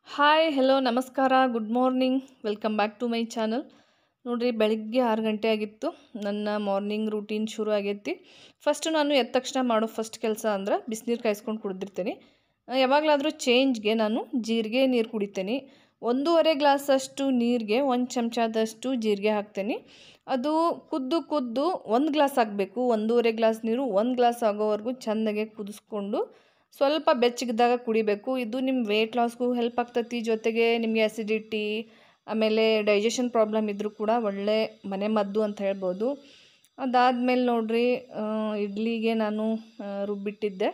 hi hello ನಮಸ್ಕಾರ good morning welcome back to my channel ನೋಡಿರಿ ಬೆಳಗ್ಗೆ ಆರು ಗಂಟೆ ಆಗಿತ್ತು ನನ್ನ ಮಾರ್ನಿಂಗ್ ರೂಟೀನ್ ಶುರು ಆಗೈತಿ ಫಸ್ಟ್ ನಾನು ಎದ್ದ ತಕ್ಷಣ ಮಾಡೋ ಫಸ್ಟ್ ಕೆಲಸ ಅಂದ್ರೆ ಬಿಸಿನೀರು ಕಾಯಿಸ್ಕೊಂಡು ಕುಡಿದಿರ್ತೀನಿ ಯಾವಾಗಲಾದರೂ ಚೇಂಜ್ಗೆ ನಾನು ಜೀರಿಗೆ ನೀರು ಕುಡಿತೀನಿ ಒಂದೂವರೆ ಗ್ಲಾಸಷ್ಟು ನೀರಿಗೆ ಒಂದು ಚಮಚದಷ್ಟು ಜೀರಿಗೆ ಹಾಕ್ತೀನಿ ಅದು ಕುದ್ದು ಕುದ್ದು ಒಂದು ಗ್ಲಾಸ್ ಆಗಬೇಕು ಒಂದೂವರೆ ಗ್ಲಾಸ್ ನೀರು ಒಂದು ಗ್ಲಾಸ್ ಆಗೋವರೆಗೂ ಚೆಂದಾಗೆ ಕುದಿಸ್ಕೊಂಡು ಸ್ವಲ್ಪ ಬೆಚ್ಚಗಿದ್ದಾಗ ಕುಡಿಬೇಕು ಇದು ನಿಮ್ಮ ವೆಯ್ಟ್ ಲಾಸ್ಗೂ ಹೆಲ್ಪ್ ಆಗ್ತೈತಿ ಜೊತೆಗೆ ನಿಮಗೆ ಆ್ಯಸಿಡಿಟಿ ಆಮೇಲೆ ಡೈಜೆಷನ್ ಪ್ರಾಬ್ಲಮ್ ಇದ್ದರೂ ಕೂಡ ಒಳ್ಳೆ ಮನೆ ಮದ್ದು ಅಂತ ಹೇಳ್ಬೋದು ಅದಾದಮೇಲೆ ನೋಡ್ರಿ ಆ, ಇಡ್ಲಿಗೆ ನಾನು ಆ, ರುಬ್ಬಿಟ್ಟಿದ್ದೆ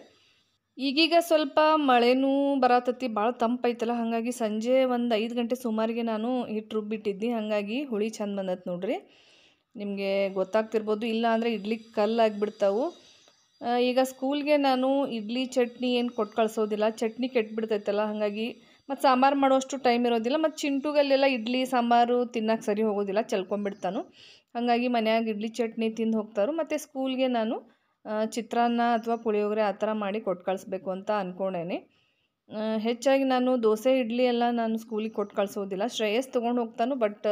ಈಗೀಗ ಸ್ವಲ್ಪ ಮಳೆನೂ ಬರತತಿ ಭಾಳ ತಂಪೈತಲ್ಲ ಹಾಗಾಗಿ ಸಂಜೆ ಒಂದು ಐದು ಗಂಟೆ ಸುಮಾರಿಗೆ ನಾನು ಹಿಟ್ಟು ರುಬ್ಬಿಟ್ಟಿದ್ದೆ ಹಾಗಾಗಿ ಹುಳಿ ಚಂದ ಬಂದೈತೆ ನೋಡ್ರಿ ನಿಮಗೆ ಗೊತ್ತಾಗ್ತಿರ್ಬೋದು ಇಲ್ಲ ಅಂದರೆ ಇಡ್ಲಿ ಕಲ್ಲಾಗಿಬಿಡ್ತಾವು ಆ, ಈಗ ಸ್ಕೂಲ್ಗೆ ನಾನು ಇಡ್ಲಿ ಚಟ್ನಿ ಏನು ಕೊಟ್ಟು ಕಳಿಸೋದಿಲ್ಲ ಚಟ್ನಿ ಕೆಟ್ಬಿಡ್ತೈತಲ್ಲ ಹಾಗಾಗಿ ಮತ್ತು ಸಾಂಬಾರು ಮಾಡೋಷ್ಟು ಟೈಮ್ ಇರೋದಿಲ್ಲ ಮತ್ತು ಚಿಂಟುಗಲ್ಲೆಲ್ಲ ಇಡ್ಲಿ ಸಾಂಬಾರು ತಿನ್ನಕ್ಕೆ ಸರಿ ಹೋಗೋದಿಲ್ಲ ಚೆಲ್ಕೊಂಡ್ಬಿಡ್ತಾನು ಹಾಗಾಗಿ ಮನ್ಯಾಗ ಇಡ್ಲಿ ಚಟ್ನಿ ತಿಂದು ಹೋಗ್ತಾರು ಮತ್ತು ಸ್ಕೂಲ್ಗೆ ನಾನು ಆ, ಚಿತ್ರಾನ್ನ ಅಥವಾ ಪುಳಿಯೋಗರೆ ಆ ಥರ ಮಾಡಿ ಕೊಟ್ಟು ಕಳಿಸ್ಬೇಕು ಅಂತ ಅಂದ್ಕೊಂಡೇನೆ ಆ, ಹೆಚ್ಚಾಗಿ ನಾನು ದೋಸೆ ಇಡ್ಲಿ ಎಲ್ಲ ನಾನು ಸ್ಕೂಲಿಗೆ ಕೊಟ್ಟು ಕಳಿಸೋದಿಲ್ಲ ಶ್ರೇಯಸ್ ತೊಗೊಂಡು ಹೋಗ್ತಾನು ಬಟ್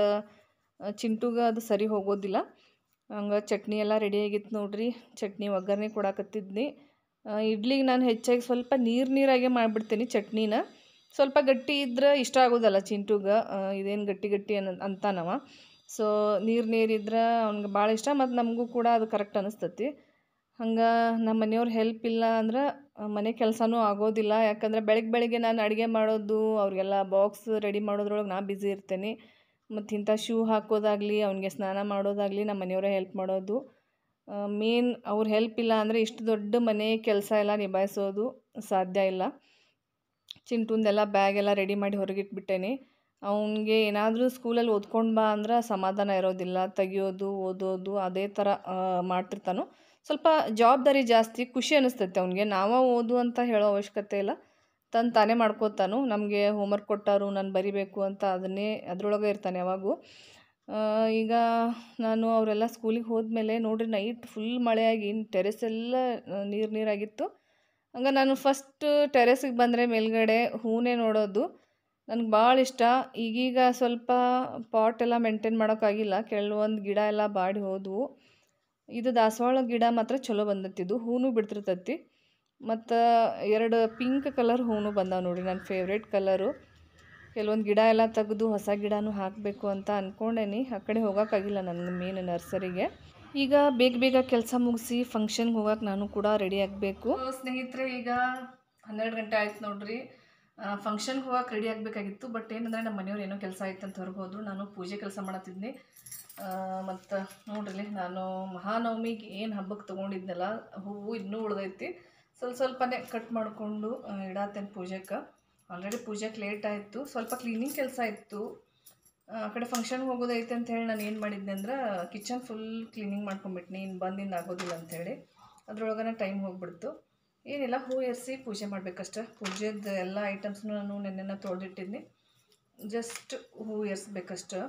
ಚಿಂಟುಗೆ ಅದು ಸರಿ ಹೋಗೋದಿಲ್ಲ ಹಂಗೆ ಚಟ್ನಿ ಎಲ್ಲ ರೆಡಿ ಆಗಿತ್ತು ನೋಡ್ರಿ ಚಟ್ನಿ ಒಗ್ಗರಣೆ ಕೊಡಾಕತ್ತಿದ್ನಿ ಆ, ಇಡ್ಲಿಗೆ ನಾನು ಹೆಚ್ಚಾಗಿ ಸ್ವಲ್ಪ ನೀರು ನೀರಾಗೆ ಮಾಡಿಬಿಡ್ತೀನಿ ಚಟ್ನಿನ ಸ್ವಲ್ಪ ಗಟ್ಟಿ ಇದ್ರೆ ಇಷ್ಟ ಆಗೋದಲ್ಲ ಚಿಂಟುಗೆ ಇದೇನು ಗಟ್ಟಿ ಗಟ್ಟಿ ಅನ್ನ ಅಂತಾನವ ಸೊ ನೀರು ನೀರಿದ್ರೆ ಅವ್ನಿಗೆ ಭಾಳ ಇಷ್ಟ ಮತ್ತು ನಮಗೂ ಕೂಡ ಅದು ಕರೆಕ್ಟ್ ಅನಿಸ್ತತಿ ಹಂಗೆ ನಮ್ಮ ಮನೆಯವ್ರ ಹೆಲ್ಪ್ ಇಲ್ಲ ಅಂದ್ರೆ ಆ, ಮನೆ ಕೆಲಸನೂ ಆಗೋದಿಲ್ಲ ಯಾಕಂದರೆ ಬೆಳಗ್ಗೆ ಬೆಳಿಗ್ಗೆ ನಾನು ಅಡುಗೆ ಮಾಡೋದು ಅವ್ರಿಗೆಲ್ಲ ಬಾಕ್ಸ್ ರೆಡಿ ಮಾಡೋದ್ರೊಳಗೆ ನಾ ಬ್ಯುಸಿ ಇರ್ತೀನಿ ಮತ್ತು ಇಂಥ ಶೂ ಹಾಕೋದಾಗಲಿ ಅವನಿಗೆ ಸ್ನಾನ ಮಾಡೋದಾಗಲಿ ನಮ್ಮ ಮನೆಯವರೇ ಹೆಲ್ಪ್ ಮಾಡೋದು ಮೇನ್ ಅವ್ರ ಹೆಲ್ಪ್ ಇಲ್ಲ ಅಂದರೆ ಇಷ್ಟು ದೊಡ್ಡ ಮನೆ ಕೆಲಸ ಎಲ್ಲ ನಿಭಾಯಿಸೋದು ಸಾಧ್ಯ ಇಲ್ಲ ಚಿಂಟುಂದೆಲ್ಲ ಬ್ಯಾಗ್ ಎಲ್ಲ ರೆಡಿ ಮಾಡಿ ಹೊರಗಿಟ್ಬಿಟ್ಟೇನಿ ಅವನಿಗೆ ಏನಾದರೂ ಸ್ಕೂಲಲ್ಲಿ ಓದ್ಕೊಂಡು ಬಾ ಅಂದ್ರೆ ಸಮಾಧಾನ ಇರೋದಿಲ್ಲ ತೆಗಿಯೋದು ಓದೋದು ಅದೇ ಥರ ಆ, ಮಾಡ್ತಿರ್ತಾನು ಸ್ವಲ್ಪ ಜವಾಬ್ದಾರಿ ಜಾಸ್ತಿ ಖುಷಿ ಅನಿಸ್ತೈತೆ ಅವನಿಗೆ ನಾವೇ ಓದು ಅಂತ ಹೇಳೋ ಅವಶ್ಯಕತೆ ಇಲ್ಲ ತನ್ನ ತಾನೇ ಮಾಡ್ಕೋತಾನು ನಮಗೆ ಹೋಮ್ವರ್ಕ್ ಕೊಟ್ಟಾರು ನಾನು ಬರಿಬೇಕು ಅಂತ ಅದನ್ನೇ ಅದರೊಳಗೆ ಇರ್ತಾನೆ ಯಾವಾಗೂ ಆ, ಈಗ ನಾನು ಅವರೆಲ್ಲ ಸ್ಕೂಲಿಗೆ ಹೋದ್ಮೇಲೆ ನೋಡ್ರಿ ನೈಟ್ ಫುಲ್ ಮಳೆಯಾಗಿ ಟೆರೆಸ್ ಎಲ್ಲ ನೀರು ನೀರಾಗಿತ್ತು ಹಂಗೆ ನಾನು ಫಸ್ಟ್ ಟೆರೆಸಿಗೆ ಬಂದರೆ ಮೇಲ್ಗಡೆ ಹೂನೇ ನೋಡೋದು ನನಗೆ ಭಾಳ ಇಷ್ಟ ಈಗೀಗ ಸ್ವಲ್ಪ ಪಾಟ್ ಎಲ್ಲ ಮೇಂಟೈನ್ ಮಾಡೋಕ್ಕಾಗಿಲ್ಲ ಕೆಲವೊಂದು ಗಿಡ ಎಲ್ಲ ಬಾಡಿ ಹೋದವು ಇದು ದಾಸವಾಳ ಗಿಡ ಮಾತ್ರ ಚಲೋ ಬಂದತ್ತಿದ್ದು ಹೂನು ಬಿಡ್ತಿರ್ತೈತಿ ಮತ್ತು ಎರಡು ಪಿಂಕ್ ಕಲರ್ ಹೂನು ಬಂದಾವ ನೋಡಿ ನನ್ನ ಫೇವ್ರೇಟ್ ಕಲರು ಕೆಲವೊಂದು ಗಿಡ ಎಲ್ಲ ತೆಗೆದು ಹೊಸ ಗಿಡನೂ ಹಾಕಬೇಕು ಅಂತ ಅಂದ್ಕೊಂಡೇನಿ ಆ ಕಡೆ ಹೋಗೋಕ್ಕಾಗಿಲ್ಲ ನನಗೆ ಮೇನ್ ನರ್ಸರಿಗೆ ಈಗ ಬೇಗ ಬೇಗ ಕೆಲಸ ಮುಗಿಸಿ ಫಂಕ್ಷನ್ಗೆ ಹೋಗಕ್ಕೆ ನಾನು ಕೂಡ ರೆಡಿ ಆಗಬೇಕು ಸ್ನೇಹಿತರೆ ಈಗ ಹನ್ನೆರಡು ಗಂಟೆ ಆಯ್ತು ನೋಡ್ರಿ ಫಂಕ್ಷನ್ಗೆ ಹೋಗಕ್ಕೆ ರೆಡಿ ಆಗಬೇಕಾಗಿತ್ತು ಬಟ್ ಏನಂದರೆ ನಮ್ಮ ಮನೆಯವ್ರು ಏನೋ ಕೆಲಸ ಆಯ್ತು ಅಂತ ಹೊರಗೆ ಹೋದ್ರು ನಾನು ಪೂಜೆ ಕೆಲಸ ಮಾಡತ್ತಿದ್ನಿ ಮತ್ತು ನೋಡ್ರಿ ನಾನು ಮಹಾನವಮಿಗೆ ಏನು ಹಬ್ಬಕ್ಕೆ ತೊಗೊಂಡಿದ್ನಲ್ಲ ಹೂವು ಇನ್ನೂ ಉಳ್ದೈತಿ ಸ್ವಲ್ಪ ಸ್ವಲ್ಪನೇ ಕಟ್ ಮಾಡಿಕೊಂಡು ಇಡತ್ತೇನೆ ಪೂಜೆಗೆ ಆಲ್ರೆಡಿ ಪೂಜೆಗೆ ಲೇಟ್ ಆಯಿತು ಸ್ವಲ್ಪ ಕ್ಲೀನಿಂಗ್ ಕೆಲಸ ಇತ್ತು ಆ ಕಡೆ ಫಂಕ್ಷನ್ಗೆ ಹೋಗೋದೈತೆ ಅಂತ ಹೇಳಿ ನಾನು ಏನು ಮಾಡಿದ್ದೆ ಅಂದ್ರೆ ಕಿಚನ್ ಫುಲ್ ಕ್ಲೀನಿಂಗ್ ಮಾಡ್ಕೊಂಬಿಟ್ನಿ ಇನ್ನು ಬಂದಿಂದ ಆಗೋದಿಲ್ಲ ಅಂಥೇಳಿ ಅದ್ರೊಳಗನೆ ಟೈಮ್ ಹೋಗ್ಬಿಡ್ತು ಏನಿಲ್ಲ ಹೂ ಏರಿಸಿ ಪೂಜೆ ಮಾಡ್ಬೇಕಷ್ಟೆ ಪೂಜೆದು ಎಲ್ಲ ಐಟಮ್ಸ್ನು ನಾನು ನೆನ್ನೆನ ತೊಳೆದಿಟ್ಟಿದ್ನಿ ಜಸ್ಟ್ ಹೂ ಏರಿಸ್ಬೇಕಷ್ಟೆ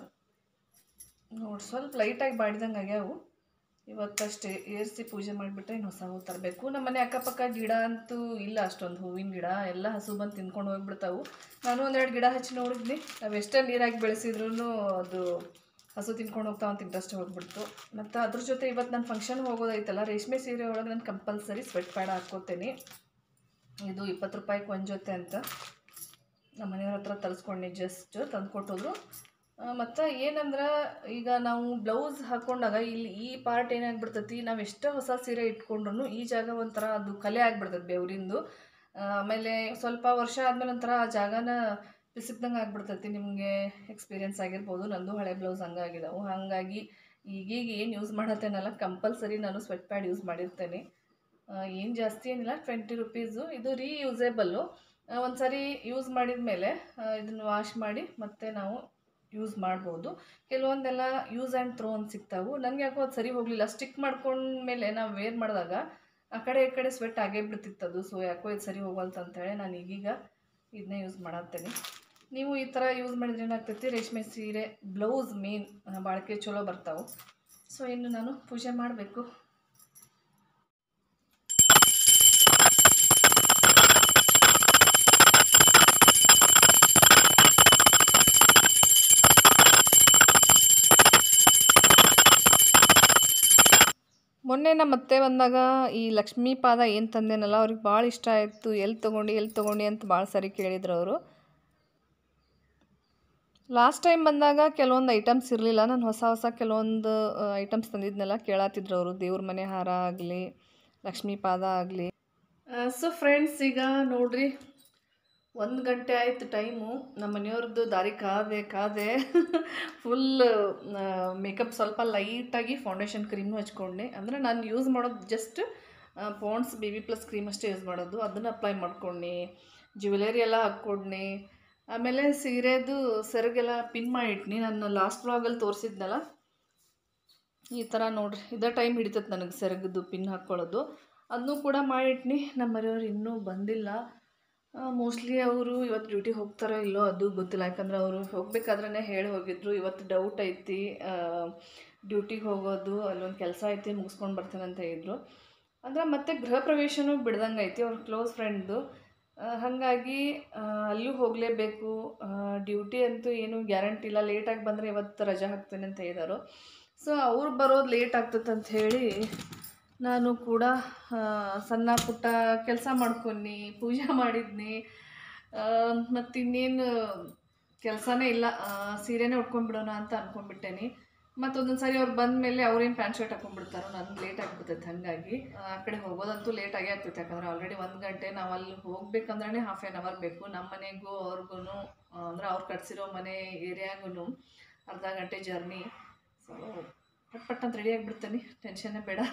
ನೋಡಿ ಸ್ವಲ್ಪ ಲೈಟಾಗಿ ಬಾಡಿದಂಗೆ ಆಗ್ಯಾವು ಇವತ್ತಷ್ಟೇ ಏರಿಸಿ ಪೂಜೆ ಮಾಡಿಬಿಟ್ರೆ ಇನ್ನು ಹೊಸ ಹೂ ತರಬೇಕು ನಮ್ಮ ಮನೆ ಅಕ್ಕಪಕ್ಕ ಗಿಡ ಅಂತೂ ಇಲ್ಲ ಅಷ್ಟೊಂದು ಹೂವಿನ ಗಿಡ ಎಲ್ಲ ಹಸು ಬಂದು ತಿನ್ಕೊಂಡು ಹೋಗ್ಬಿಡ್ತಾವು ನಾನು ಒಂದೆರಡು ಗಿಡ ಹಚ್ಚಿ ನೋಡಿದ್ನಿ ನಾವು ಎಷ್ಟೇ ನೀರಾಗಿ ಬೆಳೆಸಿದ್ರೂ ಅದು ಹಸು ತಿನ್ಕೊಂಡು ಹೋಗ್ತಾವ ಅಂತ ಇಂಟ್ರೆಸ್ಟ್ ಹೋಗ್ಬಿಡ್ತು ಮತ್ತು ಅದ್ರ ಜೊತೆ ಇವತ್ತು ನಾನು ಫಂಕ್ಷನ್ಗೆ ಹೋಗೋದೈತಲ್ಲ ರೇಷ್ಮೆ ಸೀರೆ ಒಳಗೆ ನಾನು ಕಂಪಲ್ಸರಿ ಸ್ವೆಟ್ ಪ್ಯಾಡ್ ಹಾಕ್ಕೋತೇನೆ ಇದು ಇಪ್ಪತ್ತು ರೂಪಾಯಿಗೆ ಒಂದು ಜೊತೆ ಅಂತ ನಮ್ಮ ಮನೆಯವ್ರ ಹತ್ರ ತರಿಸ್ಕೊಂಡೆ ಜಸ್ಟ್ ತಂದು ಕೊಟ್ಟೋದ್ರು ಮತ್ತು ಏನಂದ್ರೆ ಈಗ ನಾವು ಬ್ಲೌಸ್ ಹಾಕೊಂಡಾಗ ಇಲ್ಲಿ ಈ ಪಾರ್ಟ್ ಏನಾಗ್ಬಿಡ್ತೈತಿ ನಾವು ಎಷ್ಟೋ ಹೊಸ ಸೀರೆ ಇಟ್ಕೊಂಡ್ರು ಈ ಜಾಗ ಒಂಥರ ಅದು ಕಲೆ ಆಗ್ಬಿಡ್ತೈತಿ ಬೆವರಿಂದು ಆ, ಆಮೇಲೆ ಸ್ವಲ್ಪ ವರ್ಷ ಆದಮೇಲೆ ಒಂಥರ ಆ ಜಾಗನ ಪಿಸಿಕ್ದಂಗೆ ಆಗ್ಬಿಡ್ತೈತಿ ನಿಮಗೆ ಎಕ್ಸ್ಪೀರಿಯನ್ಸ್ ಆಗಿರ್ಬೋದು ನಂದು ಹಳೆ ಬ್ಲೌಸ್ ಹಂಗಾಗಿದಾವು ಹಾಗಾಗಿ ಈಗೀಗ ಏನು ಯೂಸ್ ಮಾಡತ್ತೇನಲ್ಲ ಕಂಪಲ್ಸರಿ ನಾನು ಸ್ವೆಟ್ ಪ್ಯಾಡ್ ಯೂಸ್ ಮಾಡಿರ್ತೇನೆ ಏನು ಜಾಸ್ತಿ ಏನಿಲ್ಲ ಟ್ವೆಂಟಿ ರುಪೀಸು ಇದು ರೀಯೂಸೇಬಲ್ಲು ಒಂದು ಸರಿ ಯೂಸ್ ಮಾಡಿದ ಮೇಲೆ ಇದನ್ನು ವಾಶ್ ಮಾಡಿ ಮತ್ತೆ ನಾವು ಯೂಸ್ ಮಾಡ್ಬೋದು ಕೆಲವೊಂದೆಲ್ಲ ಯೂಸ್ ಆ್ಯಂಡ್ ಥ್ರೋ ಅಂತ ಸಿಗ್ತಾವು ನನಗೆ ಯಾಕೋ ಅದು ಸರಿ ಹೋಗಲಿಲ್ಲ ಸ್ಟಿಕ್ ಮಾಡ್ಕೊಂಡ್ಮೇಲೆ ನಾವು ವೇರ್ ಮಾಡಿದಾಗ ಆ ಕಡೆ ಈ ಕಡೆ ಸ್ವೆಟ್ ಆಗೇ ಬಿಡ್ತಿತ್ತು ಅದು ಸೊ ಯಾಕೋ ಇದು ಸರಿ ಹೋಗಲ್ತು ಅಂತೇಳಿ ನಾನು ಈಗೀಗ ಇದನ್ನೇ ಯೂಸ್ ಮಾಡತ್ತೇನೆ ನೀವು ಈ ಥರ ಯೂಸ್ ಮಾಡಿದ್ರೆ ಏನಾಗ್ತೈತಿ ರೇಷ್ಮೆ ಸೀರೆ ಬ್ಲೌಸ್ ಮೇನ್ ಬಾಳಿಕೆ ಚಲೋ ಬರ್ತಾವೆ ಸೊ ಇನ್ನು ನಾನು ಪೂಜೆ ಮಾಡಬೇಕು ಮೊನ್ನೆ ನಮ್ಮ ಅತ್ತೆ ಬಂದಾಗ ಈ ಲಕ್ಷ್ಮೀ ಪಾದ ಏನು ತಂದೇನಲ್ಲ ಅವ್ರಿಗೆ ಭಾಳ ಇಷ್ಟ ಆಯಿತು ಎಲ್ಲಿ ತೊಗೊಂಡು ಎಲ್ಲಿ ತೊಗೊಂಡು ಅಂತ ಭಾಳ ಸರಿ ಕೇಳಿದ್ರು ಅವರು ಲಾಸ್ಟ್ ಟೈಮ್ ಬಂದಾಗ ಕೆಲವೊಂದು ಐಟಮ್ಸ್ ಇರಲಿಲ್ಲ ನಾನು ಹೊಸ ಹೊಸ ಕೆಲವೊಂದು ಐಟಮ್ಸ್ ತಂದಿದ್ನೆಲ್ಲ ಕೇಳತ್ತಿದ್ರು ಅವರು ದೇವ್ರ ಮನೆ ಹಾರ ಆಗಲಿ ಲಕ್ಷ್ಮೀ ಪಾದ ಆಗಲಿ ಸೊ ಫ್ರೆಂಡ್ಸ್ ಈಗ ನೋಡ್ರಿ ಒಂದು ಗಂಟೆ ಆಯಿತು ಟೈಮು ನಮ್ಮ ಮನೆಯವ್ರದ್ದು ದಾರಿ ಕಾದೆ ಕಾದೆ ಫುಲ್ ಮೇಕಪ್ ಸ್ವಲ್ಪ ಲೈಟಾಗಿ ಫೌಂಡೇಶನ್ ಕ್ರೀಮ್ನು ಹಚ್ಕೊಂಡೆ ಅಂದರೆ ನಾನು ಯೂಸ್ ಮಾಡೋದು just Pond's baby plus cream ಅಷ್ಟೇ ಯೂಸ್ ಮಾಡೋದು ಅದನ್ನು ಅಪ್ಲೈ ಮಾಡ್ಕೊಂಡು ಜ್ಯುವೆಲರಿ ಎಲ್ಲ ಹಾಕ್ಕೊಂಡ್ನಿ ಆಮೇಲೆ ಸೀರೆದು ಸೆರಗೆಲ್ಲ ಪಿನ್ ಮಾಡಿಟ್ನಿ ನಾನು ಲಾಸ್ಟ್ ವ್ಲಾಗಲ್ಲಿ ತೋರಿಸಿದ್ನಲ್ಲ ಈ ಥರ ನೋಡ್ರಿ ಇದೇ ಟೈಮ್ ಹಿಡಿತೈತೆ ನನಗೆ ಸೆರಗದ್ದು ಪಿನ್ ಹಾಕ್ಕೊಳ್ಳೋದು ಅದನ್ನೂ ಕೂಡ ಮಾಡಿಟ್ನಿ ನಮ್ಮ ಮನೆಯವ್ರು ಇನ್ನೂ ಬಂದಿಲ್ಲ ಮೋಸ್ಟ್ಲಿ ಅವರು ಇವತ್ತು ಡ್ಯೂಟಿಗೆ ಹೋಗ್ತಾರೋ ಇಲ್ಲೋ ಅದು ಗೊತ್ತಿಲ್ಲ ಯಾಕಂದ್ರೆ ಅವರು ಹೋಗ್ಬೇಕಾದ್ರೆ ಹೇಳಿ ಹೋಗಿದ್ರು ಇವತ್ತು ಡೌಟ್ ಐತಿ ಡ್ಯೂಟಿಗೆ ಹೋಗೋದು ಅಲ್ಲೊಂದು ಕೆಲಸ ಐತಿ ಮುಗಿಸ್ಕೊಂಡು ಬರ್ತೀನಿ ಅಂತ ಹೇಳಿದ್ರು ಅಂದ್ರೆ ಮತ್ತೆ ಗೃಹ ಪ್ರವೇಶನೂ ಬಿಡ್ದಂಗೆ ಐತಿ ಅವ್ರ ಕ್ಲೋಸ್ ಫ್ರೆಂಡ್ದು ಹಾಗಾಗಿ ಅಲ್ಲೂ ಹೋಗಲೇಬೇಕು ಡ್ಯೂಟಿ ಅಂತೂ ಏನು ಗ್ಯಾರಂಟಿ ಇಲ್ಲ ಲೇಟಾಗಿ ಬಂದರೆ ಇವತ್ತು ರಜೆ ಹಾಕ್ತೇನೆ ಅಂತ ಹೇಳಿದರು ಸೊ ಅವ್ರು ಬರೋದು ಲೇಟ್ ಆಗ್ತದೆ ಅಂತ ಹೇಳಿ ನಾನು ಕೂಡ ಸಣ್ಣ ಪುಟ್ಟ ಕೆಲಸ ಮಾಡ್ಕೊನಿ ಪೂಜೆ ಮಾಡಿದ್ನಿ ಮತ್ತು ಇನ್ನೇನು ಕೆಲಸನೇ ಇಲ್ಲ ಸೀರೆನೇ ಉಟ್ಕೊಂಡ್ಬಿಡೋಣ ಅಂತ ಅಂದ್ಕೊಂಡ್ಬಿಟ್ಟೇನಿ ಮತ್ತು ಒಂದೊಂದು ಸಾರಿ ಅವ್ರು ಬಂದ ಮೇಲೆ ಅವ್ರೇನು ಪ್ಯಾಂಟ್ ಶರ್ಟ್ ಹಾಕೊಂಡ್ಬಿಡ್ತಾರೋ ನನಗೆ ಲೇಟ್ ಆಗಿಬಿಡ್ತೈತೆ ಹಾಗಾಗಿ ಆ ಕಡೆ ಹೋಗೋದಂತೂ ಲೇಟ್ ಆಗೇ ಆಗ್ತೈತೆ ಯಾಕಂದ್ರೆ ಆಲ್ರೆಡಿ ಒಂದು ಗಂಟೆ ನಾವು ಅಲ್ಲಿ ಹೋಗ್ಬೇಕಂದ್ರೆ ಹಾಫ್ ಆ್ಯನ್ ಅವರ್ ಬೇಕು ನಮ್ಮ ಮನೆಗೂ ಅವ್ರಿಗೂ ಅಂದ್ರೆ ಅವ್ರು ಕಟ್ಸಿರೋ ಮನೆ ಏರಿಯಾಗೂ ಅರ್ಧ ಗಂಟೆ ಜರ್ನಿ ಸೊ ಪಟ್ ಪಟ್ ಅಂತ ರೆಡಿ ಆಗಿಬಿಡ್ತೀನಿ ಟೆನ್ಷನ್ನೇ ಬೇಡ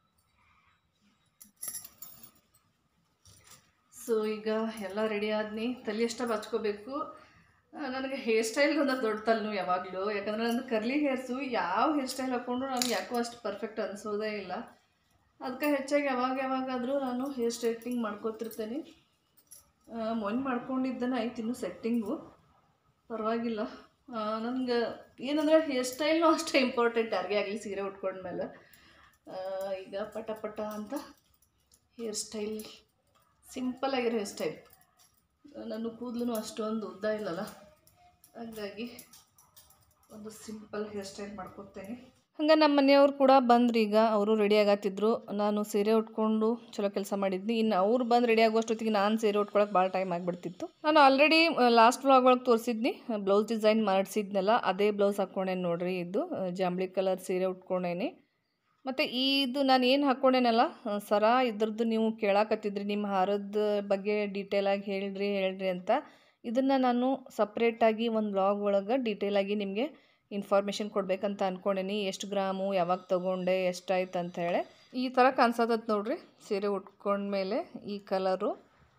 ಸೊ ಈಗ ಎಲ್ಲ ರೆಡಿ ಆದ್ನಿ ತಲೆ ಅಷ್ಟ ಬಚ್ಕೋಬೇಕು ನನಗೆ ಹೇರ್ ಸ್ಟೈಲ್ ಅಂದ್ರೆ ದೊಡ್ಡ ತಲೆನೋವು ಯಾವಾಗಲೂ ಯಾಕಂದ್ರೆ ನಂದು ಕರ್ಲಿ ಹೇರ್ಸು ಯಾವ ಹೇರ್ ಸ್ಟೈಲ್ ಹಾಕ್ಕೊಂಡ್ರು ನನಗೆ ಯಾಕೋ ಅಷ್ಟು ಪರ್ಫೆಕ್ಟ್ ಅನಿಸೋದೇ ಇಲ್ಲ ಅದಕ್ಕೆ ಹೆಚ್ಚಾಗಿ ಯಾವಾಗ ಯಾವಾಗಾದರೂ ನಾನು ಹೇರ್ ಸ್ಟ್ರೈಟ್ನಿಂಗ್ ಮಾಡ್ಕೋತಿರ್ತೇನೆ ಮೊನ್ನೆ ಮಾಡ್ಕೊಂಡಿದ್ದನ ಐತಿ ಇನ್ನೂ ಸೆಟ್ಟಿಂಗು ಪರವಾಗಿಲ್ಲ ನನಗೆ ಏನಂದರೆ ಹೇರ್ ಸ್ಟೈಲ್ನೂ ಅಷ್ಟೇ ಇಂಪಾರ್ಟೆಂಟ್ ಯಾರಿಗೇ ಆಗಲಿ ಸೀರೆ ಉಟ್ಕೊಂಡ್ಮೇಲೆ ಈಗ ಪಟ ಪಟ ಅಂತ ಹೇರ್ ಸ್ಟೈಲ್ ಸಿಂಪಲ್ ಆಗಿರೋ ಹೇರ್ ಸ್ಟೈಲ್ ನನ್ನ ಕೂದಲು ಅಷ್ಟೊಂದು ಉದ್ದ ಇಲ್ಲಲ್ಲ ಹಾಗಾಗಿ ಒಂದು ಸಿಂಪಲ್ ಹೇರ್ ಸ್ಟೈಲ್ ಮಾಡ್ಕೊತೇನೆ ಹಂಗೆ ನಮ್ಮ ಮನೆಯವ್ರು ಕೂಡ ಬಂದ್ರಿ ಈಗ ಅವರು ರೆಡಿ ಆಗತ್ತಿದ್ರು ನಾನು ಸೀರೆ ಉಟ್ಕೊಂಡು ಚಲೋ ಕೆಲಸ ಮಾಡಿದ್ನಿ ಇನ್ನು ಅವ್ರು ಬಂದು ರೆಡಿ ಆಗೋಷ್ಟೊತ್ತಿಗೆ ನಾನು ಸೀರೆ ಉಟ್ಕೊಳಕ್ಕೆ ಭಾಳ ಟೈಮ್ ಆಗಿಬಿಡ್ತಿತ್ತು ನಾನು ಆಲ್ರೆಡಿ ಲಾಸ್ಟ್ ವ್ಲಾಗ್ ಒಳಗೆ ತೋರಿಸಿದ್ನಿ ಬ್ಲೌಸ್ ಡಿಸೈನ್ ಮಾಡಿಸಿದ್ನಲ್ಲ ಅದೇ ಬ್ಲೌಸ್ ಹಾಕ್ಕೊಂಡೇನಿ ನೋಡ್ರಿ ಇದು ಜಾಂಬ್ಳಿ ಕಲರ್ ಸೀರೆ ಉಟ್ಕೊಂಡೇನಿ ಮತ್ತು ಇದು ನಾನು ಏನು ಹಾಕ್ಕೊಂಡೇನಲ್ಲ ಸರ ಇದ್ರದ್ದು ನೀವು ಕೇಳಾಕತ್ತಿದ್ರಿ ನಿಮ್ಮ ಹಾರದ ಬಗ್ಗೆ ಡೀಟೇಲಾಗಿ ಹೇಳ್ರಿ ಹೇಳ್ರಿ ಅಂತ ಇದನ್ನು ನಾನು ಸಪ್ರೇಟಾಗಿ ಒಂದು ಬ್ಲಾಗ್ ಒಳಗೆ ಡೀಟೇಲಾಗಿ ನಿಮಗೆ ಇನ್ಫಾರ್ಮೇಷನ್ ಕೊಡ್ಬೇಕಂತ ಅಂದ್ಕೊಂಡೇನಿ ಎಷ್ಟು ಗ್ರಾಮು ಯಾವಾಗ ತೊಗೊಂಡೆ ಎಷ್ಟಾಯ್ತು ಅಂತ ಹೇಳಿ ಈ ಥರ ಕಾಣಿಸತತ್ ನೋಡ್ರಿ ಸೀರೆ ಉಟ್ಕೊಂಡ್ಮೇಲೆ ಈ ಕಲರು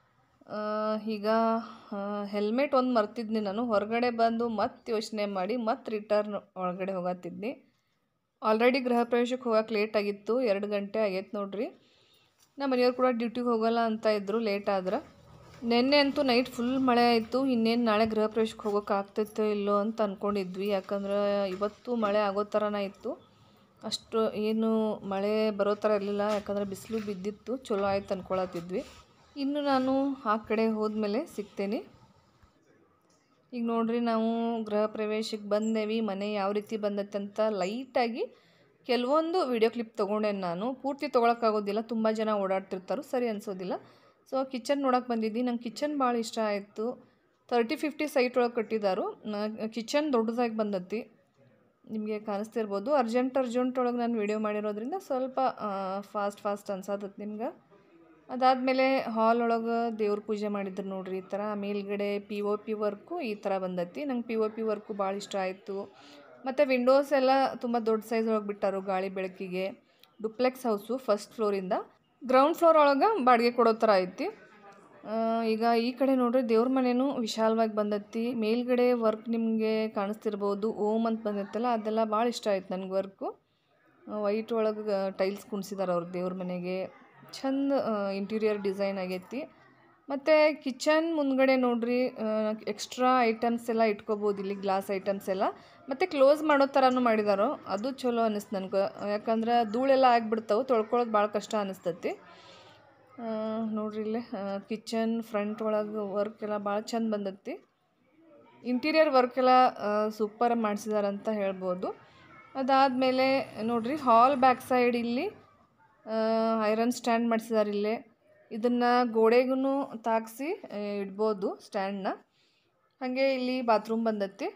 ಈಗ ಹೆಲ್ಮೆಟ್ ಒಂದು ಮರ್ತಿದ್ನಿ ನಾನು ಹೊರಗಡೆ ಬಂದು ಮತ್ತೆ ಯೋಚನೆ ಮಾಡಿ ಮತ್ತೆ ರಿಟರ್ನ್ ಒಳಗಡೆ ಹೋಗತ್ತಿದ್ನಿ ಆಲ್ರೆಡಿ ಗೃಹ ಪ್ರವೇಶಕ್ಕೆ ಹೋಗಕ್ಕೆ ಲೇಟ್ ಆಗಿತ್ತು ಎರಡು ಗಂಟೆ ಆಗೈತೆ ನೋಡ್ರಿ ನಮ್ಮ ಮನೆಯವ್ರು ಕೂಡ ಡ್ಯೂಟಿಗೆ ಹೋಗಲ್ಲ ಅಂತ ಇದ್ದರು ಲೇಟ್ ಆದ್ರೆ ನಿನ್ನೆ ಅಂತೂ ನೈಟ್ ಫುಲ್ ಮಳೆ ಆಯಿತು ಇನ್ನೇನು ನಾಳೆ ಗೃಹ ಪ್ರವೇಶಕ್ಕೆ ಹೋಗೋಕೆ ಆಗ್ತೈತೋ ಇಲ್ಲೋ ಅಂತ ಅಂದ್ಕೊಂಡಿದ್ವಿ ಯಾಕಂದ್ರೆ ಇವತ್ತು ಮಳೆ ಆಗೋ ಥರನೇ ಇತ್ತು ಅಷ್ಟು ಏನು ಮಳೆ ಬರೋ ಥರ ಇರಲಿಲ್ಲ ಯಾಕಂದ್ರೆ ಬಿಸಿಲು ಬಿದ್ದಿತ್ತು ಚಲೋ ಆಯ್ತು ಅಂದ್ಕೊಳತ್ತಿದ್ವಿ ಇನ್ನು ನಾನು ಆ ಕಡೆ ಹೋದ್ಮೇಲೆ ಸಿಗ್ತೇನೆ ಈಗ ನೋಡ್ರಿ ನಾವು ಗೃಹ ಪ್ರವೇಶಕ್ಕೆ ಬಂದೇವಿ ಮನೆ ಯಾವ ರೀತಿ ಬಂದೈತೆ ಅಂತ ಲೈಟಾಗಿ ಕೆಲವೊಂದು ವಿಡಿಯೋ ಕ್ಲಿಪ್ ತೊಗೊಂಡೇನು ನಾನು ಪೂರ್ತಿ ತೊಗೊಳಕ್ಕಾಗೋದಿಲ್ಲ ತುಂಬ ಜನ ಓಡಾಡ್ತಿರ್ತಾರೋ ಸರಿ ಅನಿಸೋದಿಲ್ಲ ಸೊ ಕಿಚನ್ ನೋಡೋಕೆ ಬಂದಿದ್ದಿ ನಂಗೆ ಕಿಚನ್ ಭಾಳ ಇಷ್ಟ ಆಯಿತು ತರ್ಟಿ ಫಿಫ್ಟಿ ಸೈಟ್ ಒಳಗೆ ಕಟ್ಟಿದಾರು ಕಿಚನ್ ದೊಡ್ಡದಾಗಿ ಬಂದತಿ ನಿಮಗೆ ಕಾಣಿಸ್ತಿರ್ಬೋದು ಅರ್ಜೆಂಟ್ ಅರ್ಜೆಂಟ್ ಒಳಗೆ ನಾನು ವಿಡಿಯೋ ಮಾಡಿರೋದ್ರಿಂದ ಸ್ವಲ್ಪ ಫಾಸ್ಟ್ ಫಾಸ್ಟ್ ಅನ್ಸತ್ತೈತೆ ನಿಮ್ಗೆ ಅದಾದಮೇಲೆ ಹಾಲ್ ಒಳಗೆ ದೇವ್ರ ಪೂಜೆ ಮಾಡಿದ್ರು ನೋಡ್ರಿ ಈ ಥರ ಮೇಲ್ಗಡೆ ಪಿ ಒ ಪಿ ವರ್ಕು ಈ ಥರ ಬಂದೈತಿ ನಂಗೆ ಪಿ ಒ ಪಿ ವರ್ಕು ಭಾಳ ಇಷ್ಟ ಆಯಿತು ಮತ್ತು ವಿಂಡೋಸ್ ಎಲ್ಲ ತುಂಬ ದೊಡ್ಡ ಸೈಜ್ ಒಳಗೆ ಬಿಟ್ಟಾರು ಗಾಳಿ ಬೆಳಕಿಗೆ ಡುಪ್ಲೆಕ್ಸ್ ಹೌಸು ಫಸ್ಟ್ ಫ್ಲೋರಿಂದ ಗ್ರೌಂಡ್ ಫ್ಲೋರ್ ಒಳಗೆ ಬಾಡಿಗೆ ಕೊಡೋ ಥರ ಐತಿ ಈಗ ಈ ಕಡೆ ನೋಡ್ರಿ ದೇವ್ರ ಮನೆಯೂ ವಿಶಾಲವಾಗಿ ಬಂದೈತಿ ಮೇಲ್ಗಡೆ ವರ್ಕ್ ನಿಮಗೆ ಕಾಣಿಸ್ತಿರ್ಬೋದು ಓಮ್ ಅಂತ ಬಂದೈತಲ್ಲ ಅದೆಲ್ಲ ಭಾಳ ಇಷ್ಟ ಆಯ್ತು ನನಗೆ ವರ್ಕು ವೈಟ್ ಒಳಗೆ ಟೈಲ್ಸ್ ಕುಣಿಸಿದಾರೆ ಅವ್ರು ದೇವ್ರ ಮನೆಗೆ ಚಂದ ಇಂಟೀರಿಯರ್ ಡಿಸೈನ್ ಆಗೈತಿ ಮತ್ತು ಕಿಚನ್ ಮುಂದ್ಗಡೆ ನೋಡ್ರಿ ಎಕ್ಸ್ಟ್ರಾ ಐಟಮ್ಸ್ ಎಲ್ಲ ಇಟ್ಕೋಬೋದು ಇಲ್ಲಿ ಗ್ಲಾಸ್ ಐಟಮ್ಸ್ ಎಲ್ಲ ಮತ್ತು ಕ್ಲೋಸ್ ಮಾಡೋ ಥರನೂ ಮಾಡಿದಾರೋ ಅದು ಚಲೋ ಅನ್ನಿಸ್ತು ನನಗೆ ಯಾಕಂದ್ರೆ ಧೂಳೆಲ್ಲ ಆಗಿಬಿಡ್ತಾವೆ ತೊಳ್ಕೊಳ್ಳೋದು ಭಾಳ ಕಷ್ಟ ಅನ್ನಿಸ್ತೈತಿ ನೋಡ್ರಿ ಇಲ್ಲೇ ಕಿಚನ್ ಫ್ರಂಟ್ ಒಳಗೆ ವರ್ಕ್ ಎಲ್ಲ ಭಾಳ ಚಂದ ಬಂದೈತಿ ಇಂಟೀರಿಯರ್ ವರ್ಕ್ ಎಲ್ಲ ಸೂಪರ್ ಮಾಡಿಸಿದಾರಂತ ಹೇಳ್ಬೋದು ಅದಾದಮೇಲೆ ನೋಡ್ರಿ ಹಾಲ್ ಬ್ಯಾಕ್ ಸೈಡ್ ಇಲ್ಲಿ ಐರನ್ ಸ್ಟ್ಯಾಂಡ್ ಮಾಡಿಸಿದ್ದಾರೆ ಇಲ್ಲೇ ಇದನ್ನು ಗೋಡೆಗೂ ತಾಗಿಸಿ ಇಡ್ಬೋದು ಸ್ಟ್ಯಾಂಡ್ನ ಹಾಗೆ ಇಲ್ಲಿ ಬಾತ್ರೂಮ್ ಬಂದೈತಿ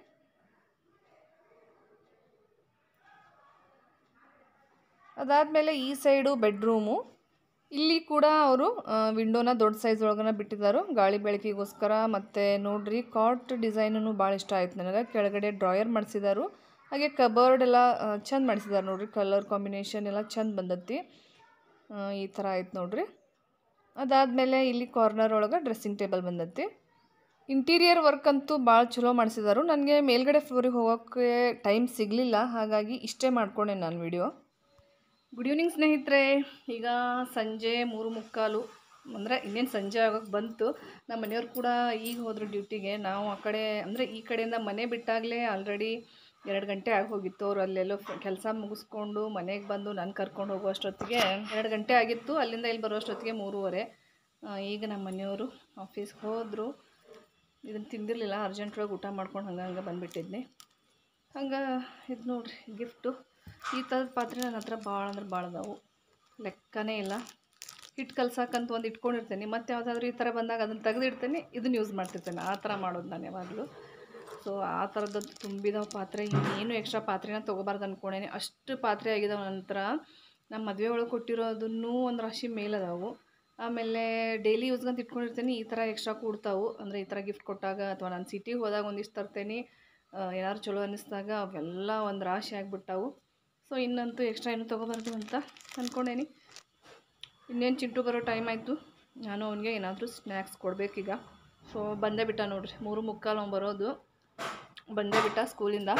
ಅದಾದಮೇಲೆ ಈ ಸೈಡು ಬೆಡ್ರೂಮು ಇಲ್ಲಿ ಕೂಡ ಅವರು ವಿಂಡೋನ ದೊಡ್ಡ ಸೈಜ್ ಒಳಗನ ಬಿಟ್ಟಿದ್ದಾರೆ ಗಾಳಿ ಬೆಳಕಿಗೋಸ್ಕರ ಮತ್ತು ನೋಡ್ರಿ ಕಾಟ್ ಡಿಸೈನೂ ಭಾಳ ಇಷ್ಟ ಆಯ್ತು ನನಗೆ ಕೆಳಗಡೆ ಡ್ರಾಯರ್ ಮಾಡಿಸಿದಾರು ಹಾಗೆ ಕಬರ್ಡ್ ಎಲ್ಲ ಚಂದ ಮಾಡಿಸಿದಾರೆ ನೋಡ್ರಿ ಕಲರ್ ಕಾಂಬಿನೇಷನ್ ಎಲ್ಲ ಚಂದ ಬಂದತಿ ಆ, ಈ ಥರ ಆಯ್ತು ನೋಡ್ರಿ ಅದಾದಮೇಲೆ ಇಲ್ಲಿ ಕಾರ್ನರ್ ಒಳಗೆ ಡ್ರೆಸ್ಸಿಂಗ್ ಟೇಬಲ್ ಬಂದತಿ ಇಂಟೀರಿಯರ್ ವರ್ಕ್ ಅಂತೂ ಭಾಳ ಚಲೋ ಮಾಡಿಸಿದಾರು ನನಗೆ ಮೇಲ್ಗಡೆ ಫ್ಲೋರಿಗೆ ಹೋಗೋಕ್ಕೆ ಟೈಮ್ ಸಿಗಲಿಲ್ಲ ಹಾಗಾಗಿ ಇಷ್ಟೇ ಮಾಡ್ಕೊಂಡೆ ನಾನು ವಿಡಿಯೋ ಗುಡ್ ಈವ್ನಿಂಗ್ ಸ್ನೇಹಿತರೆ ಈಗ ಸಂಜೆ ಮೂರು ಮುಕ್ಕಾಲು ಅಂದರೆ ಇನ್ನೇನು ಸಂಜೆ ಆಗೋಕ್ಕೆ ಬಂತು ನಮ್ಮ ಮನೆಯವ್ರು ಕೂಡ ಈಗ ಹೋದರು ಡ್ಯೂಟಿಗೆ ನಾವು ಆ ಕಡೆ ಅಂದರೆ ಈ ಕಡೆಯಿಂದ ಮನೆ ಬಿಟ್ಟಾಗಲೇ ಆಲ್ರೆಡಿ ಎರಡು ಗಂಟೆ ಆಗಿ ಹೋಗಿತ್ತು ಅವ್ರು ಅಲ್ಲೆಲ್ಲೋ ಕೆಲಸ ಮುಗಿಸ್ಕೊಂಡು ಮನೆಗೆ ಬಂದು ನಾನು ಕರ್ಕೊಂಡು ಹೋಗುವಷ್ಟೊತ್ತಿಗೆ ಎರಡು ಗಂಟೆ ಆಗಿತ್ತು ಅಲ್ಲಿಂದ ಇಲ್ಲಿ ಬರುವಷ್ಟೊತ್ತಿಗೆ ಮೂರುವರೆ ಆ, ಈಗ ನಮ್ಮ ಮನೆಯವರು ಆಫೀಸ್ಗೆ ಹೋದರು ಇದನ್ನು ತಿಂದಿರಲಿಲ್ಲ ಅರ್ಜೆಂಟ್ ಒಳಗೆ ಊಟ ಮಾಡ್ಕೊಂಡು ಹಂಗೆ ಹಂಗೆ ಬಂದುಬಿಟ್ಟಿದ್ನಿ ಹಂಗೆ ಇದು ನೋಡ್ರಿ ಗಿಫ್ಟು ಈ ಥರದ ಪಾತ್ರೆ ನನ್ನ ಹತ್ರ ಭಾಳ ಅಂದ್ರೆ ಭಾಳ ಅದಾವು ಲೆಕ್ಕನೇ ಇಲ್ಲ ಹಿಟ್ಟು ಕಲ್ಸಕ್ಕಂತ ಒಂದು ಇಟ್ಕೊಂಡಿರ್ತೇನೆ ಮತ್ತು ಯಾವುದಾದ್ರೂ ಈ ಥರ ಬಂದಾಗ ಅದನ್ನು ತೆಗೆದಿಡ್ತೇನೆ ಇದನ್ನು ಯೂಸ್ ಮಾಡ್ತಿರ್ತೇನೆ ಆ ಥರ ಮಾಡೋದು ನಾನು ಯಾವಾಗಲೂ ಸೊ ಆ ಥರದ್ದು ತುಂಬಿದವು ಪಾತ್ರೆ ಇನ್ನೇನು ಎಕ್ಸ್ಟ್ರಾ ಪಾತ್ರೆನ ತೊಗೋಬಾರ್ದು ಅಂದ್ಕೊಂಡೇನೆ ಅಷ್ಟು ಪಾತ್ರೆ ಆಗಿದಾವೆ ನಂತರ ನಮ್ಮ ಮದುವೆ ಒಳಗೆ ಕೊಟ್ಟಿರೋದನ್ನೂ ಒಂದು ರಾಶಿ ಮೇಲದಾವು ಆಮೇಲೆ ಡೈಲಿ ಯೂಸ್ಗಂತ ಇಟ್ಕೊಂಡಿರ್ತೀನಿ ಈ ಥರ ಎಕ್ಸ್ಟ್ರಾ ಕೂಡ್ತಾವು ಅಂದರೆ ಈ ಥರ ಗಿಫ್ಟ್ ಕೊಟ್ಟಾಗ ಅಥವಾ ನಾನು ಸಿಟಿಗೆ ಹೋದಾಗ ಒಂದಿಷ್ಟು ತರ್ತೇನೆ ಏನಾದ್ರು ಚಲೋ ಅನ್ನಿಸ್ದಾಗ ಅವೆಲ್ಲ ಒಂದು ರಾಶಿ ಆಗಿಬಿಟ್ಟಾವು ಸೊ ಇನ್ನಂತೂ ಎಕ್ಸ್ಟ್ರಾ ಏನು ತೊಗೋಬಾರ್ದು ಅಂತ ಅಂದ್ಕೊಂಡೇನಿ ಇನ್ನೇನು ಚಿಂಟು ಬರೋ ಟೈಮ್ ಆಯಿತು ನಾನು ಅವನಿಗೆ ಏನಾದರೂ ಸ್ನ್ಯಾಕ್ಸ್ ಕೊಡಬೇಕೀಗ ಸೊ ಬಂದೇ ಬಿಟ್ಟ ನೋಡ್ರಿ ಮೂರು ಮುಕ್ಕಾಲು ಅವ್ನು ಬರೋದು ಬಂದೇ ಬಿಟ್ಟ ಸ್ಕೂಲಿಂದ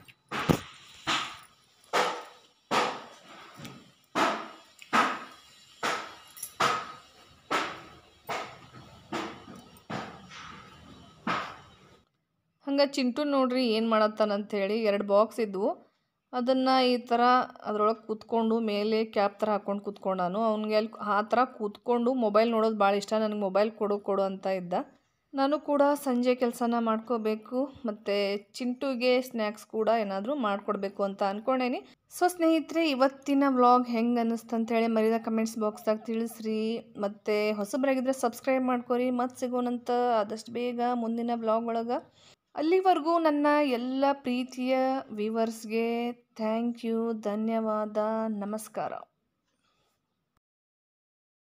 ಹಂಗೆ ಚಿಂಟು ನೋಡ್ರಿ ಏನು ಮಾಡತ್ತಾನಂತೇಳಿ ಎರಡು ಬಾಕ್ಸ್ ಇದ್ವು ಅದನ್ನು ಈ ಥರ ಅದ್ರೊಳಗೆ ಕೂತ್ಕೊಂಡು ಮೇಲೆ ಕ್ಯಾಪ್ ಥರ ಹಾಕ್ಕೊಂಡು ಕೂತ್ಕೊಂಡಾನು ಅವ್ನಿಗೆ ಅಲ್ಲಿ ಆ ಥರ ಕೂತ್ಕೊಂಡು ಮೊಬೈಲ್ ನೋಡೋದು ಭಾಳ ಇಷ್ಟ ನನಗೆ ಮೊಬೈಲ್ ಕೊಡು ಕೊಡು ಅಂತ ಇದ್ದ ನಾನು ಕೂಡ ಸಂಜೆ ಕೆಲಸನ ಮಾಡ್ಕೋಬೇಕು ಮತ್ತು ಚಿಂಟುಗೆ ಸ್ನ್ಯಾಕ್ಸ್ ಕೂಡ ಏನಾದರೂ ಮಾಡಿಕೊಡ್ಬೇಕು ಅಂತ ಅಂದ್ಕೊಂಡೇನಿ ಸೊ ಸ್ನೇಹಿತರೆ ಇವತ್ತಿನ ವ್ಲಾಗ್ ಹೆಂಗೆ ಅನ್ನಿಸ್ತು ಅಂತೇಳಿ ಮರಿದ ಕಮೆಂಟ್ಸ್ ಬಾಕ್ಸ್ದಾಗ ತಿಳಿಸ್ರಿ ಮತ್ತು ಹೊಸಬರಾಗಿದ್ದರೆ ಸಬ್ಸ್ಕ್ರೈಬ್ ಮಾಡ್ಕೊರಿ ಮತ್ತೆ ಸಿಗೋಣಂತ ಆದಷ್ಟು ಬೇಗ ಮುಂದಿನ ವ್ಲಾಗ್ ಒಳಗೆ ಅಲ್ಲಿವರೆಗೂ ನನ್ನ ಎಲ್ಲ ಪ್ರೀತಿಯ ವ್ಯೂವರ್ಸ್ಗೆ ಥ್ಯಾಂಕ್ ಯು ಧನ್ಯವಾದ ನಮಸ್ಕಾರ